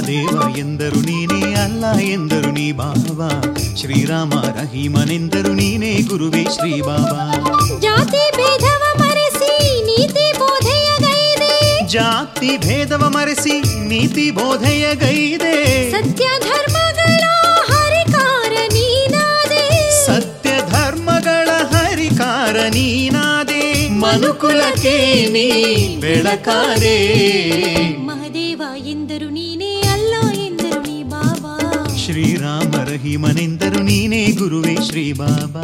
ಮಹದೇವ ಎಂದರು ನೀನೇ ಅಲ್ಲ ಎಂದರು ನೀ ಬಾಬಾ ಶ್ರೀರಾಮ ರಹೀಮನೆಂದರು ನೀನೇ ಗುರುವೇ ಶ್ರೀ ಬಾಬಾ ಜಾತಿ ಭೇದವ ಮರೆಸಿ ನೀತಿ ಬೋಧೆಯ ಗೈದೆ ಜಾತಿ ಭೇದವ ಮರೆಸಿ ನೀತಿ ಬೋಧೆಯ ಗೈದೆ ಸತ್ಯ ಧರ್ಮಗಳ ಹರಿಕಾರ ನೀನಾದೆ ಸತ್ಯ ಧರ್ಮಗಳ ಹರಿಕಾರ ನೀನಾದೆ ಮನುಕುಲಕ್ಕೆ ನೀ ಬೆಳಕಾದೆ ಮಹದೇವ ಎಂದರು ನೀನೇ ಅಲ್ಲ ಎಂದರು ನೀ ಬಾಬಾ ಶ್ರೀರಾಮ ರಹೀಮನೆಂದರು ನೀನೇ ಗುರುವೇ ಶ್ರೀ ಬಾಬಾ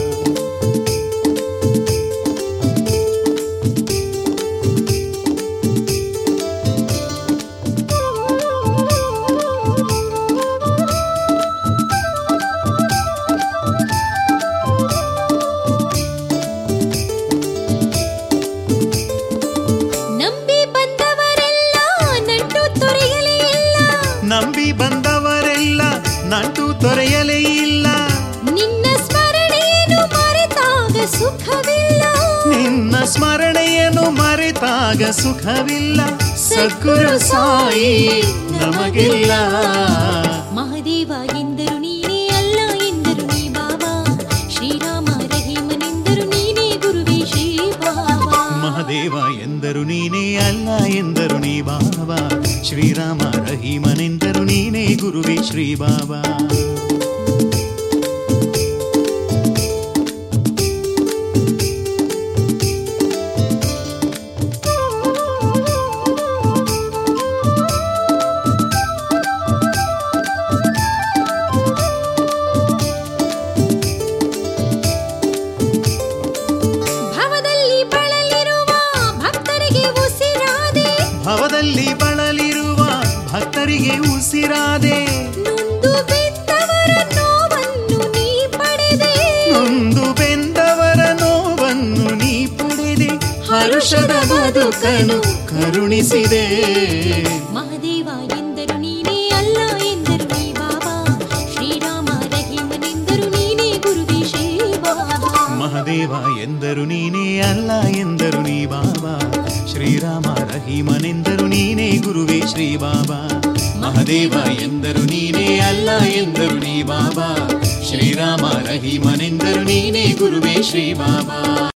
ನಂಬಿ ಬಂದವರೆಲ್ಲ ನಂಟು ತೊರೆಯಲೇ ಇಲ್ಲ ನಂಬಿ ಬಂದವರೆಲ್ಲ ನಂಟು ತೊರೆಯಲೇ ಇಲ್ಲ ನಿನ್ನ ಸ್ಮರಣೆಯನ್ನು ಮರೆತಾಗ ಸುಖವಿಲ್ಲ ನಿನ್ನ ಸ್ಮರಣೆಯನ್ನು ಮರೆತಾಗ ಸುಖವಿಲ್ಲ ಸದ್ಗುರು ಸಾಯಿ ನಮಗಿಲ್ಲ ಮಹದೇವ ಎಂದರು ನೀನೇ ಅಲ್ಲ ಎಂದರು ನೀ ಬಾಬಾ ಶ್ರೀರಾಮ ರಹೀಮನೆಂದರು ನೀನೇ ಗುರುವೇ ಶ್ರೀ ಬಾಬಾ ಮಹದೇವ ಎಂದರು ನೀನೇ ಅಲ್ಲ ಎಂದರು ನೀ ಬಾಬಾ ಶ್ರೀರಾಮ ರಹೀಮನೆಂದರು ನೀನೇ ಗುರುವೇ ಶ್ರೀ ಬಾಬಾ ಭವದಲ್ಲಿ ಬಳಲಿರುವ ಭಕ್ತರಿಗೆ ಉಸಿರಾದೆ ಭವದಲ್ಲಿ ಬಳಲಿರುವ ಭಕ್ತರಿಗೆ ಉಸಿರಾದೆ ನೊಂದು ಬೆಂದವರ ನೋವನ್ನು ನೀ ಪಡೆದೆ ನೊಂದು ಬೆಂದವರ ನೋವನ್ನು ನೀ ಪಡೆದೆ ಹರುಷದ ಬದುಕನು ಕರುಣಿಸಿದೆ ಮಹದೇವ ಎಂದರು ನೀನೇ ಅಲ್ಲ ಎಂದರು ನೀ ಬಾಬಾ ಶ್ರೀರಾಮ ರಹೀಮನೆಂದರು ನೀನೇ ಗುರುವೇ ಶ್ರೀ ಬಾಬಾ ಮಹದೇವ ಎಂದರು ನೀನೇ ಅಲ್ಲ ಎಂದರು ನೀ ಬಾಬಾ ಶ್ರೀರಾಮ ರಹೀಮನೆಂದರು ನೀನೇ ಗುರುವೇ ಶ್ರೀ ಬಾಬಾ ಮಹದೇವ ಎಂದರು ನೀನೇ ಅಲ್ಲ ಎಂದರು ನೀ ಬಾಬಾ ಶ್ರೀರಾಮ ರಹೀಮನೆಂದರು ನೀನೇ ಗುರುವೇ ಶ್ರೀ ಬಾಬಾ